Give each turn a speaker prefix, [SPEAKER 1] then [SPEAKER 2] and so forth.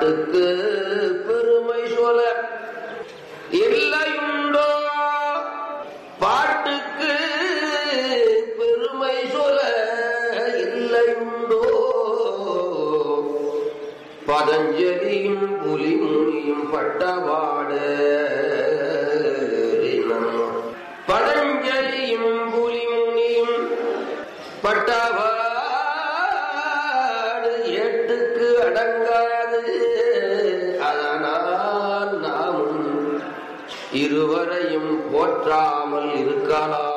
[SPEAKER 1] பாட்டுக்கு பெருமை சொல்ல இல்லையுண்டோ பாட்டுக்கு பெருமை சொல்ல இல்லையுண்டோ பதஞ்சலியும் புலிமுனியும் பட்டபாட பதஞ்சலியும் புலிமுனியும் பட்டபாடு ஏட்டுக்கு அடங்காது அதனால் நாமும் இருவரையும் போற்றாமல் இருக்கலாம்